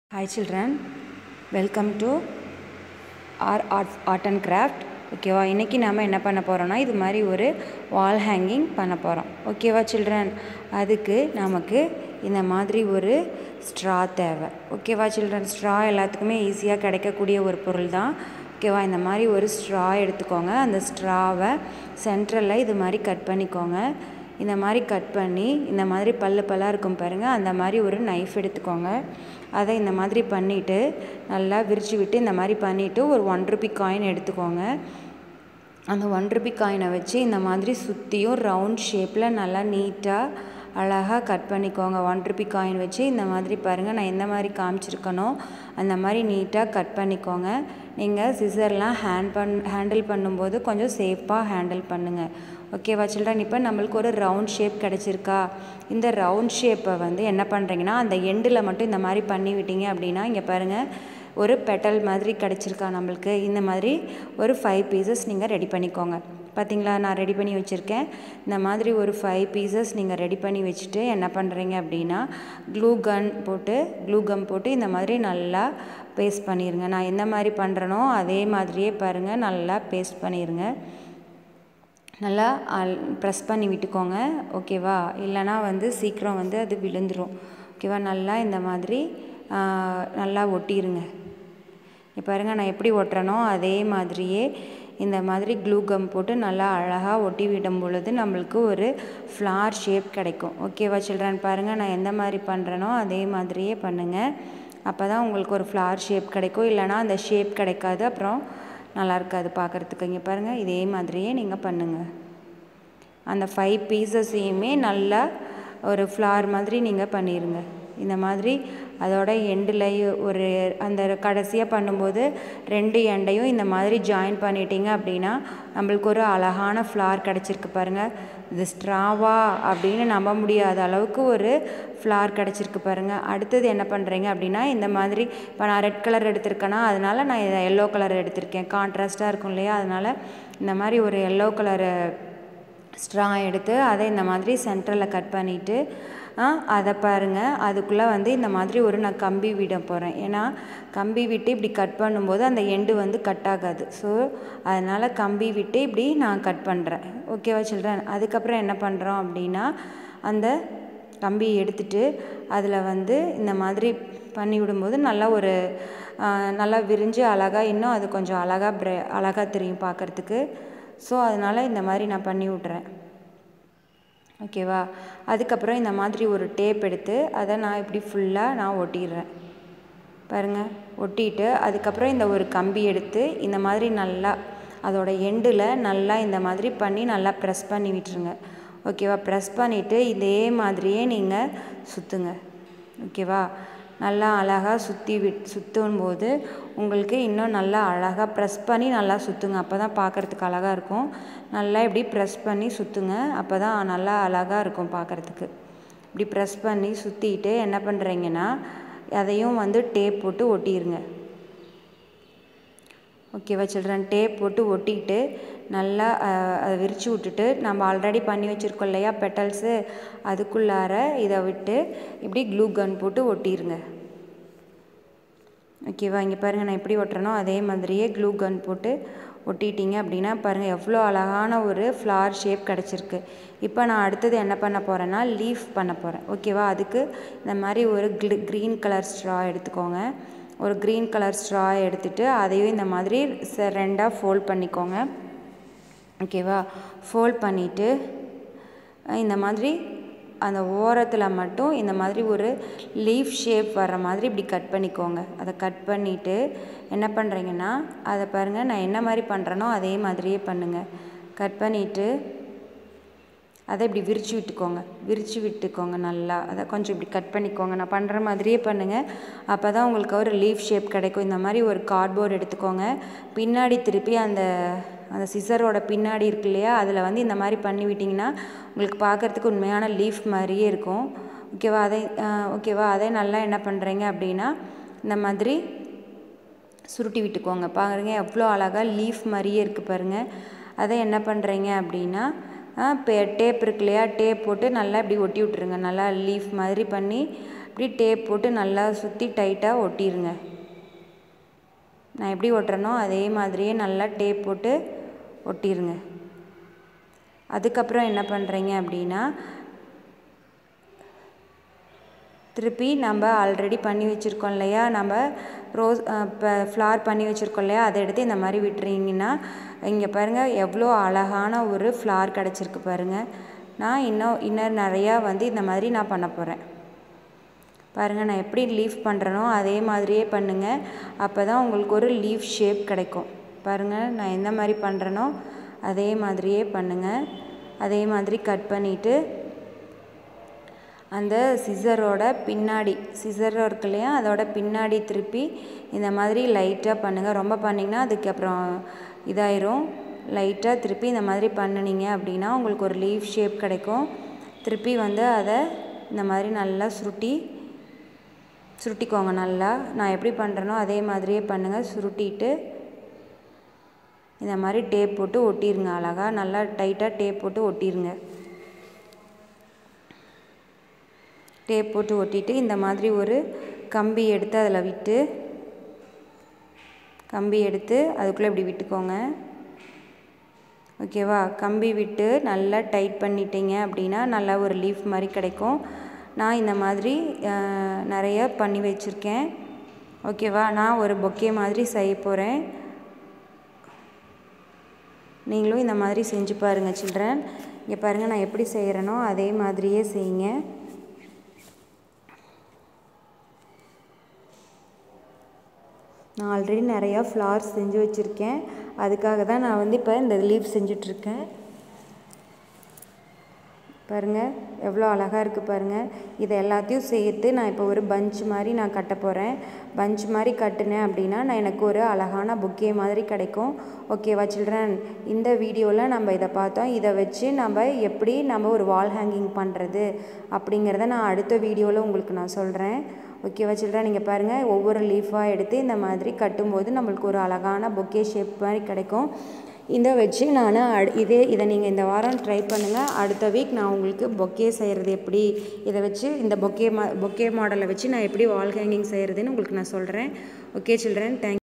hi children welcome to our art art and craft ஓகேவா இன்றைக்கி நாம் என்ன பண்ண போகிறோன்னா இது மாதிரி ஒரு வால் ஹேங்கிங் பண்ண போகிறோம் ஓகேவா சில்ட்ரன் அதுக்கு நமக்கு இந்த மாதிரி ஒரு ஸ்ட்ரா தேவை ஓகேவா சில்ட்ரன் ஸ்ட்ரா எல்லாத்துக்குமே ஈஸியாக கிடைக்கக்கூடிய ஒரு பொருள் தான் ஓகேவா இந்த மாதிரி ஒரு ஸ்ட்ரா எடுத்துக்கோங்க அந்த ஸ்ட்ராவை சென்ட்ரலில் இது மாதிரி கட் பண்ணிக்கோங்க இந்த மாதிரி கட் பண்ணி இந்த மாதிரி பல்லு பல்லாக இருக்கும் பாருங்கள் அந்த மாதிரி ஒரு நைஃப் எடுத்துக்கோங்க அதை இந்த மாதிரி பண்ணிவிட்டு நல்லா விரித்து விட்டு இந்த மாதிரி பண்ணிவிட்டு ஒரு ஒன் ருபி காயின் எடுத்துக்கோங்க அந்த ஒன் ருபி காயினை வச்சு இந்த மாதிரி சுற்றியும் ரவுண்ட் ஷேப்பில் நல்லா நீட்டாக அழகாக கட் பண்ணிக்கோங்க ஒன் ருபி காயின் வச்சு இந்த மாதிரி பாருங்கள் நான் எந்த மாதிரி காமிச்சிருக்கனோ அந்த மாதிரி நீட்டாக கட் பண்ணிக்கோங்க நீங்கள் சிசர்லாம் ஹேண்ட் பண் ஹேண்டில் பண்ணும்போது கொஞ்சம் சேஃபாக ஹேண்டில் பண்ணுங்கள் ஓகேவா சில்ட்ரன் இப்போ நம்மளுக்கு ஒரு ரவுண்ட் ஷேப் கிடச்சிருக்கா இந்த ரவுண்ட் ஷேப்பை வந்து என்ன பண்ணுறீங்கன்னா அந்த எண்டில் மட்டும் இந்த மாதிரி பண்ணி விட்டீங்க அப்படின்னா இங்கே பாருங்கள் ஒரு பெட்டல் மாதிரி கிடச்சிருக்கா நம்மளுக்கு இந்த மாதிரி ஒரு ஃபைவ் பீசஸ் நீங்கள் ரெடி பண்ணிக்கோங்க பார்த்தீங்களா நான் ரெடி பண்ணி வச்சுருக்கேன் இந்த மாதிரி ஒரு ஃபைவ் பீசஸ் நீங்கள் ரெடி பண்ணி வச்சுட்டு என்ன பண்ணுறீங்க அப்படின்னா க்ளூ கன் போட்டு க்ளூ கம் போட்டு இந்த மாதிரி நல்லா பேஸ்ட் பண்ணிடுங்க நான் எந்த மாதிரி பண்ணுறனோ அதே மாதிரியே பாருங்கள் நல்லா பேஸ்ட் பண்ணிடுங்க நல்லா ப்ரெஸ் பண்ணி விட்டுக்கோங்க ஓகேவா இல்லைனா வந்து சீக்கிரம் வந்து அது விழுந்துடும் ஓகேவா நல்லா இந்த மாதிரி நல்லா ஒட்டிடுங்க இப்போ பாருங்கள் நான் எப்படி ஒட்டுறனோ அதே மாதிரியே இந்த மாதிரி க்ளூ கம் போட்டு நல்லா அழகாக ஒட்டி விடும் பொழுது நம்மளுக்கு ஒரு ஃப்ளார் ஷேப் கிடைக்கும் ஓகேவா சில்ட்ரன் பாருங்கள் நான் எந்த மாதிரி பண்ணுறனோ அதே மாதிரியே பண்ணுங்கள் அப்போ தான் உங்களுக்கு ஒரு ஃப்ளார் ஷேப் கிடைக்கும் இல்லைனா அந்த ஷேப் கிடைக்காது அப்புறம் நல்லா இருக்காது பார்க்குறதுக்கு இங்கே பாருங்கள் இதே மாதிரியே நீங்கள் பண்ணுங்கள் அந்த ஃபைவ் பீசஸையுமே நல்லா ஒரு ஃப்ளார் மாதிரி நீங்கள் பண்ணிடுங்க இந்த மாதிரி அதோட எண்டில் ஒரு அந்த கடைசியாக பண்ணும்போது ரெண்டு எண்டையும் இந்த மாதிரி ஜாயின் பண்ணிட்டீங்க அப்படின்னா நம்மளுக்கு ஒரு அழகான ஃப்ளார் கிடச்சிருக்கு பாருங்கள் இது ஸ்ட்ராவா அப்படின்னு நம்ப முடியாத அளவுக்கு ஒரு ஃப்ளார் கிடச்சிருக்கு பாருங்கள் அடுத்தது என்ன பண்ணுறீங்க அப்படின்னா இந்த மாதிரி இப்போ நான் ரெட் கலர் எடுத்திருக்கேன்னா அதனால நான் இதை எல்லோ கலர் எடுத்திருக்கேன் கான்ட்ராஸ்ட்டாக இருக்கும் இல்லையா அதனால் இந்த மாதிரி ஒரு எல்லோ கலரு ஸ்ட்ரா எடுத்து அதை இந்த மாதிரி சென்டரில் கட் பண்ணிவிட்டு அதை பாருங்கள் அதுக்குள்ளே வந்து இந்த மாதிரி ஒரு நான் கம்பி விட போகிறேன் ஏன்னா கம்பி விட்டு இப்படி கட் பண்ணும்போது அந்த எண்டு வந்து கட் ஆகாது ஸோ அதனால் கம்பி விட்டு இப்படி நான் கட் பண்ணுறேன் ஓகேவா சில்ட்ரன் அதுக்கப்புறம் என்ன பண்ணுறோம் அப்படின்னா அந்த கம்பி எடுத்துட்டு அதில் வந்து இந்த மாதிரி பண்ணி விடும்போது நல்லா ஒரு நல்லா விரிஞ்சு அழகாக இன்னும் அது கொஞ்சம் அழகாக ப்ரெ அழகாக தெரியும் பார்க்குறதுக்கு ஸோ அதனால் இந்த மாதிரி நான் பண்ணி விட்றேன் ஓகேவா அதுக்கப்புறம் இந்த மாதிரி ஒரு டேப் எடுத்து அதை நான் இப்படி ஃபுல்லாக நான் ஒட்டிடுறேன் பாருங்கள் ஒட்டிட்டு அதுக்கப்புறம் இந்த ஒரு கம்பி எடுத்து இந்த மாதிரி நல்லா அதோட எண்டில் நல்லா இந்த மாதிரி பண்ணி நல்லா ப்ரெஸ் பண்ணி விட்டுருங்க ஓகேவா ப்ரெஸ் பண்ணிவிட்டு இதே மாதிரியே நீங்கள் சுற்றுங்க ஓகேவா நல்லா அழகாக சுற்றி விட் சுற்றும் போது உங்களுக்கு இன்னும் நல்லா அழகாக ப்ரெஸ் பண்ணி நல்லா சுற்றுங்க அப்போ தான் பார்க்குறதுக்கு அழகாக இருக்கும் நல்லா இப்படி ப்ரெஸ் பண்ணி சுற்றுங்க அப்போ தான் நல்லா அழகாக இருக்கும் பார்க்குறதுக்கு இப்படி ப்ரெஸ் பண்ணி சுற்றிட்டு என்ன பண்ணுறீங்கன்னா அதையும் வந்து டேப் போட்டு ஒட்டிடுங்க ஓகேவா சில்ட்ரன் டேப் போட்டு ஒட்டிட்டு நல்லா அதை விரித்து விட்டுட்டு நம்ம ஆல்ரெடி பண்ணி வச்சுருக்கோம் இல்லையா பெட்டல்ஸு அதுக்குள்ளார இதை விட்டு இப்படி க்ளூ கன் போட்டு ஒட்டிடுங்க ஓகேவா இங்கே பாருங்கள் நான் எப்படி ஒட்டுறனோ அதே மாதிரியே க்ளூ கன் போட்டு ஒட்டிட்டீங்க அப்படின்னா பாருங்கள் எவ்வளோ அழகான ஒரு ஃப்ளார் ஷேப் கிடச்சிருக்கு இப்போ நான் அடுத்தது என்ன பண்ண போகிறேன்னா லீஃப் பண்ண போகிறேன் ஓகேவா அதுக்கு இந்த மாதிரி ஒரு க்ளி க்ரீன் கலர் ஸ்ட்ரா எடுத்துக்கோங்க ஒரு க்ரீன் கலர் ஸ்ட்ரா எடுத்துகிட்டு அதையும் இந்த மாதிரி ரெண்டாக ஃபோல்ட் பண்ணிக்கோங்க ஓகேவா ஃபோல்ட் பண்ணிவிட்டு இந்த மாதிரி அந்த ஓரத்தில் மட்டும் இந்த மாதிரி ஒரு லீஃப் ஷேப் வர்ற மாதிரி இப்படி கட் பண்ணிக்கோங்க அதை கட் பண்ணிவிட்டு என்ன பண்ணுறீங்கன்னா அதை பாருங்கள் நான் என்ன மாதிரி பண்ணுறேனோ அதே மாதிரியே பண்ணுங்கள் கட் பண்ணிவிட்டு அதை இப்படி விரித்து விட்டுக்கோங்க விரித்து விட்டுக்கோங்க நல்லா அதை கொஞ்சம் இப்படி கட் பண்ணிக்கோங்க நான் பண்ணுற மாதிரியே பண்ணுங்கள் அப்போ தான் உங்களுக்கு ஒரு லீஃப் ஷேப் கிடைக்கும் இந்த மாதிரி ஒரு கார்ட்போர்டு எடுத்துக்கோங்க பின்னாடி திருப்பி அந்த அந்த சிசரோட பின்னாடி இருக்கு இல்லையா அதில் வந்து இந்த மாதிரி பண்ணி விட்டிங்கன்னா உங்களுக்கு பார்க்குறதுக்கு உண்மையான லீஃப் மாதிரியே இருக்கும் ஓகேவா அதை ஓகேவா அதை நல்லா என்ன பண்ணுறீங்க அப்படின்னா இந்த மாதிரி சுருட்டி விட்டுக்கோங்க பாருங்க எவ்வளோ அழகாக லீஃப் மாதிரியே இருக்குது பாருங்கள் அதை என்ன பண்ணுறீங்க அப்படின்னா டேப் இருக்கு இல்லையா டேப் போட்டு நல்லா இப்படி ஒட்டி விட்ருங்க நல்லா லீஃப் மாதிரி பண்ணி இப்படி டேப் போட்டு நல்லா சுற்றி டைட்டாக ஒட்டிடுங்க நான் எப்படி ஒட்டுறேனோ அதே மாதிரியே நல்லா டேப் போட்டு ஒட்டிடுங்க அதுக்கப்புறம் என்ன பண்ணுறீங்க அப்படின்னா திருப்பி நம்ம ஆல்ரெடி பண்ணி வச்சுருக்கோம் இல்லையா நம்ம ரோஸ் இப்போ ஃப்ளார் பண்ணி வச்சுருக்கோம் இல்லையா அதை எடுத்து இந்த மாதிரி விட்டுறீங்கன்னா இங்கே பாருங்கள் எவ்வளோ அழகான ஒரு ஃப்ளார் கிடச்சிருக்கு பாருங்கள் நான் இன்னும் இன்னும் நிறையா வந்து இந்த மாதிரி நான் பண்ண போகிறேன் பாருங்கள் நான் எப்படி லீஃப் பண்ணுறேனோ அதே மாதிரியே பண்ணுங்கள் அப்போ தான் உங்களுக்கு ஒரு லீஃப் ஷேப் கிடைக்கும் பாருங்கள் நான் எந்த மாதிரி பண்ணுறேனோ அதே மாதிரியே பண்ணுங்கள் அதே மாதிரி கட் பண்ணிவிட்டு அந்த சிசரோட பின்னாடி சிசர் இருக்கு இல்லையா அதோட பின்னாடி திருப்பி இந்த மாதிரி லைட்டாக பண்ணுங்கள் ரொம்ப பண்ணிங்கன்னா அதுக்கப்புறம் இதாயிரும் லைட்டாக திருப்பி இந்த மாதிரி பண்ணினீங்க அப்படின்னா உங்களுக்கு ஒரு லீஃப் ஷேப் கிடைக்கும் திருப்பி வந்து அதை இந்த மாதிரி நல்லா சுருட்டி சுருட்டிக்கோங்க நல்லா நான் எப்படி பண்ணுறேனோ அதே மாதிரியே பண்ணுங்கள் சுருட்டிட்டு இந்த மாதிரி டேப் போட்டு ஒட்டிடுங்க அழகாக நல்லா டைட்டாக டேப் போட்டு ஒட்டிடுங்க டேப் போட்டு ஒட்டிட்டு இந்த மாதிரி ஒரு கம்பி எடுத்து அதில் விட்டு கம்பி எடுத்து அதுக்குள்ளே இப்படி விட்டுக்கோங்க ஓகேவா கம்பி விட்டு நல்லா டைட் பண்ணிட்டீங்க அப்படின்னா நல்லா ஒரு லீஃப் மாதிரி கிடைக்கும் நான் இந்த மாதிரி நிறைய பண்ணி வச்சுருக்கேன் ஓகேவா நான் ஒரு பொக்கே மாதிரி செய்ய போகிறேன் நீங்களும் இந்த மாதிரி செஞ்சு பாருங்கள் சில்ட்ரன் இங்கே பாருங்கள் நான் எப்படி செய்கிறேனோ அதே மாதிரியே செய்யுங்க நான் ஆல்ரெடி நிறையா ஃப்ளார்ஸ் செஞ்சு வச்சுருக்கேன் அதுக்காக தான் நான் வந்து இப்போ இந்த லீவ் செஞ்சிட்ருக்கேன் பாருங்கள் எவ்வளோ அழகாக இருக்குது பாருங்கள் இதை எல்லாத்தையும் சேர்த்து நான் இப்போ ஒரு பஞ்ச் மாதிரி நான் கட்ட போகிறேன் பஞ்ச் மாதிரி கட்டினேன் அப்படின்னா நான் எனக்கு ஒரு அழகான புக்கே மாதிரி கிடைக்கும் ஓகேவா சில்ட்ரன் இந்த வீடியோவில் நம்ம இதை பார்த்தோம் இதை வச்சு நம்ம எப்படி நம்ம ஒரு வால் ஹேங்கிங் பண்ணுறது அப்படிங்கிறத நான் அடுத்த வீடியோவில் உங்களுக்கு நான் சொல்கிறேன் ஓகேவா சில்ட்ரன் நீங்கள் பாருங்கள் ஒவ்வொரு லீஃபாக எடுத்து இந்த மாதிரி கட்டும்போது நம்மளுக்கு ஒரு அழகான பொக்கே ஷேப் மாதிரி கிடைக்கும் இதை வச்சு நான் அடு இதே இதை நீங்கள் இந்த வாரம் ட்ரை பண்ணுங்கள் அடுத்த வீக் நான் உங்களுக்கு பொக்கே செய்கிறது எப்படி இதை வச்சு இந்த பொக்கே மா பொக்கே மாடலை வச்சு நான் எப்படி வால் ஹேங்கிங் செய்கிறதுன்னு உங்களுக்கு நான் சொல்கிறேன் ஓகே சில்ட்ரன் தேங்க்